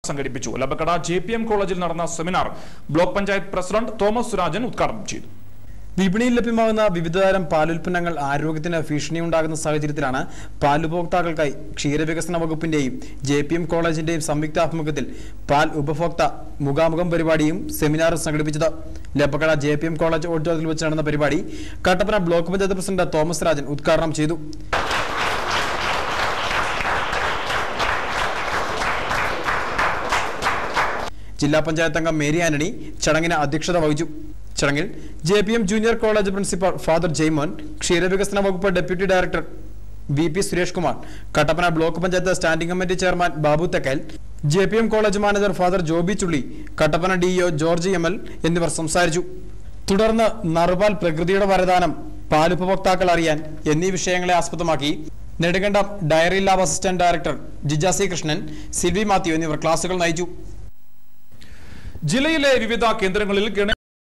സംഘടിപ്പിച്ചു ലബക്കട J P M കോളേജിൽ നടന്ന seminar block panchayat president Thomas Surajan ഉദ്ഘാടനം ചെയ്തു വിപണിയിൽ ലഭ്യമാകുന്ന വിവിധതരം പാലുൽപ്പന്നങ്ങൾ ആരോഗ്യത്തിന് ഭീഷണിയുണ്ടാകുന്ന സാഹചര്യത്തിലാണ് പാൽ ഉപഭോക്താക്കൾക്കായി ക്ഷീരവികസന വകുപ്പിന്റെയും ജെ പി എം കോളേജിന്റെയും സംയുക്താഭിമുഖ്യത്തിൽ പാൽ ഉപഭോക്ത മുഖാമുഖം പരിപാടിയും സെമിനാറും സംഘടിപ്പിച്ചത് ലപ്പക്കട ജെ പി എം കോളേജ് ഓഡിറ്റോറിയത്തിൽ വെച്ച് നടന്ന പരിപാടി കട്ടപ്പന ബ്ലോക്ക് പഞ്ചായത്ത് പ്രസിഡന്റ് തോമസ് രാജൻ ഉദ്ഘാടനം ചെയ്തു ജില്ലാ പഞ്ചായത്ത് അംഗം മേരി ആന്റണി ചടങ്ങിന് അധ്യക്ഷത വഹിച്ചു ചടങ്ങിൽ J P M junior college principal father Jaimon ക്ഷീരവികസന വകുപ്പ് deputy director V P Suresh Kumar Kattappana block panchayat standing committee chairman Babu Thekkel J P M college manager father Joby Chulli Kattappana DEO George M L എന്നിവർ സംസാരിച്ചു തുടർന്ന് നറുപാൽ പ്രകൃതിയുടെ വരദാനം പാലുപഭോക്താക്കൾ അറിയാൻ എന്നീ വിഷയങ്ങളെ ആസ്പദമാക്കി Nedumkandam dairy lab assistant director ജിജാസി കൃഷ്ണൻ സിൽവി മാത്യു എന്നിവർ ക്ലാസുകൾ നയിച്ചു ജില്ലയിലെ വിവിധ കേന്ദ്രങ്ങളിൽ ഗണ